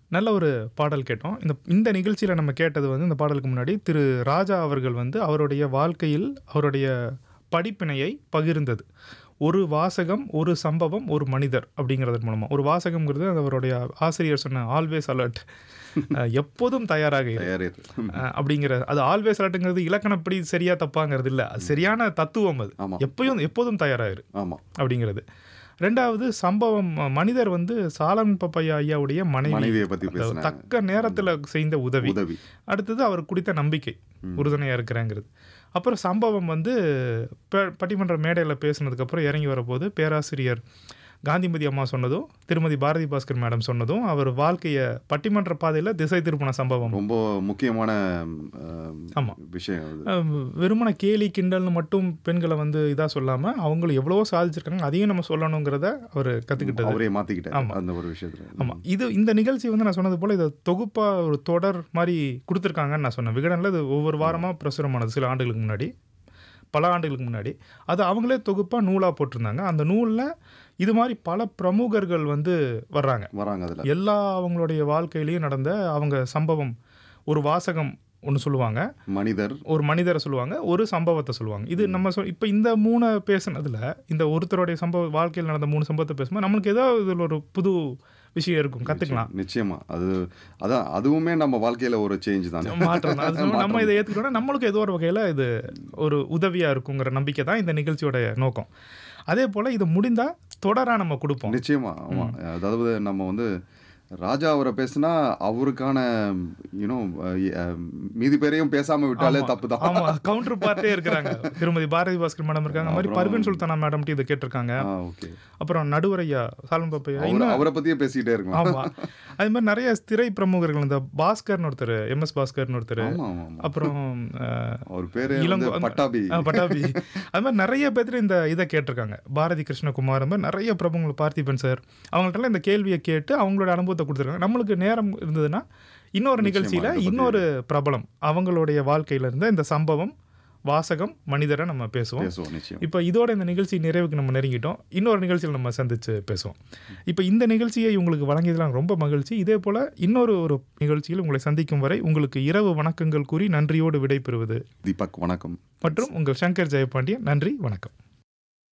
நல்ல ஒரு பாடல் கேட்டோம் இந்த இந்த நிகழ்ச்சியில் நம்ம கேட்டது வந்து இந்த பாடலுக்கு முன்னாடி திரு ராஜா அவர்கள் வந்து அவருடைய வாழ்க்கையில் அவருடைய படிப்பினையை பகிர்ந்தது ஒரு வாசகம் ஒரு சம்பவம் ஒரு மனிதர் அப்படிங்கிறது மூலமாக ஒரு வாசகம்ங்கிறது அது அவருடைய ஆசிரியர் சொன்ன ஆல்வேஸ் அலர்ட் எப்போதும் தயாராக இரு. தயார் இரு. அஹ், அப்படிங்கிற அது ஆல்வேஸ் அலர்ட்டுங்கிறது இலக்கணப்படி சரியா தப்பாங்கிறது இல்லை அது சரியான தத்துவம் அது ஆமா. எப்பயும் எப்போதும் தயாராயிரு ஆமா அப்படிங்கிறது ரெண்டாவது சம்பவம் ம- மனிதர் வந்து சாலன் பப்பையா ஐயாவுடைய மனைவி மனைவியை பத்தி அதாவது பேசுனேன் தக்க நேரத்தில் செய்த உதவி உதவி அடுத்தது அவர் குடித்த நம்பிக்கை உறுதுணையாக இருக்கிறேங்கிறது அப்புறம் சம்பவம் வந்து ப- பட்டிமன்ற மேடையில் பேசுனதுக்கப்புறம் இறங்கி வரப்போது பேராசிரியர் காந்திமதி அம்மா சொன்னதும் திருமதி பாரதி பாஸ்கர் மேடம் சொன்னதும் அவர் வாழ்க்கையை பட்டிமன்ற பாதையில் திசை திருப்பின சம்பவம் ரொம்ப முக்கியமான அஹ், ஆமா. விஷயம் அது அஹ் வெறுமன கேலி கிண்டல்னு மட்டும் பெண்களை வந்து இதாக சொல்லாமல் அவங்களும் எவ்வளவோ சாதிச்சிருக்காங்க அதையும் நம்ம சொல்லணுங்கிறத அவர் கற்றுக்கிட்டது அவரே மாத்திக்கிட்டார் ஆமா. அந்த ஒரு விஷயத்துல ஆமாம் இது இந்த நிகழ்ச்சி வந்து நான் சொன்னது போல் இதை தொகுப்பாக ஒரு தொடர் மாதிரி கொடுத்துருக்காங்கன்னு நான் சொன்னேன் விகடனில் இது ஒவ்வொரு வாரமாக பிரசுரமானது சில ஆண்டுகளுக்கு முன்னாடி பல ஆண்டுகளுக்கு முன்னாடி அது அவங்களே தொகுப்பாக நூலாக போட்டிருந்தாங்க அந்த நூலில் இது மாதிரி பல பிரமுகர்கள் வந்து வர்றாங்க வராங்க அதுல எல்லா அவங்களுடைய வாழ்க்கையிலையும் நடந்த அவங்க சம்பவம் ஒரு வாசகம் ஒன்று சொல்லுவாங்க மனிதர் ஒரு மனிதரை சொல்லுவாங்க ஒரு சம்பவத்தை சொல்லுவாங்க இது நம்ம சொல் இப்போ இந்த மூணை பேசுனதுல இந்த ஒருத்தருடைய சம்பவ வாழ்க்கையில் நடந்த மூணு சம்பவத்தை பேசும்போது நம்மளுக்கு ஏதோ இதில் ஒரு புது விஷயம் இருக்கும் கற்றுக்கலாம் நிச்சயமா அது அதான் அதுவுமே நம்ம வாழ்க்கையில ஒரு சேஞ்ச் தானே மாற்றம் தான். அது நம்ம- நம்ம இதை ஏற்றுக்கிட்டோம்னா நம்மளுக்கு ஏதோ ஒரு வகையில் இது ஒரு உதவியாக இருக்குங்கிற நம்பிக்கை தான் இந்த நிகழ்ச்சியோட நோக்கம் அதே போல் இது முடிந்தால் தொடராக நம்ம கொடுப்போம் நிச்சயமா ஆமா அதாவது நம்ம வந்து ராஜா அவரை பேசினா அவருக்கான யூனோ மீதி பேரையும் பேசாம விட்டாலே தப்பு தான் ஆமா கவுண்டர் பார்ட்டே இருக்கிறாங்க திருமதி பாரதி பாஸ்கர் மேடம் இருக்காங்க மாதிரி பர்வீன் சுல்தானா மேடம் இதை கேட்டிருக்காங்க ஓகே அப்புறம் நடுவரையா சாலம் பாப்பையா அவர் அவரை பத்தியே பேசிக்கிட்டே இருக்கலாம் ஆமா அது மாதிரி நிறைய திரை பிரமுகர்கள் இந்த பாஸ்கர்னு ஒருத்தர் எம் எஸ் பாஸ்கர்னு ஒருத்தர் ஆமா ஆமா ஆமா அப்புறம் அஹ், அவர் பேரு இளங்கோ- வந்து பட்டாபி ஆ, பட்டாபி அது மாதிரி நிறைய பேர் இந்த இதை கேட்டிருக்காங்க பாரதி கிருஷ்ணகுமார் அந்த மாதிரி நிறைய பிரபுங்கள் பார்த்திபன் சார் அவங்கள்ட்ட இந்த கேள்வியை கேட்டு அவங்களோட அனுபவத்தை கொடுத்துருக்காங்க நம்மளுக்கு நேரம் இருந்ததுன்னா இன்னொரு நிகழ்ச்சியில அதை பத்தி- இன்னொரு பிரபலம் அவங்களுடைய வாழ்க்கையில இருந்த இந்த சம்பவம் வாசகம் மனிதரை நம்ம பேசுவோம் பேசுவோம் நிச்சயம் இப்போ இதோட இந்த நிகழ்ச்சி நிறைவுக்கு நம்ம நெருங்கிட்டோம் இன்னொரு நிகழ்ச்சியில் நம்ம சந்திச்சு பேசுவோம் இப்போ இந்த நிகழ்ச்சியை உங்களுக்கு வழங்கியதெல்லாம் ரொம்ப மகிழ்ச்சி இதே போல இன்னொரு ஒரு நிகழ்ச்சியில் உங்களை சந்திக்கும் வரை உங்களுக்கு இரவு வணக்கங்கள் கூறி நன்றியோடு விடைபெறுவது தீபக் வணக்கம் மற்றும் உங்கள் சங்கர் ஜெயபாண்டியன் நன்றி வணக்கம்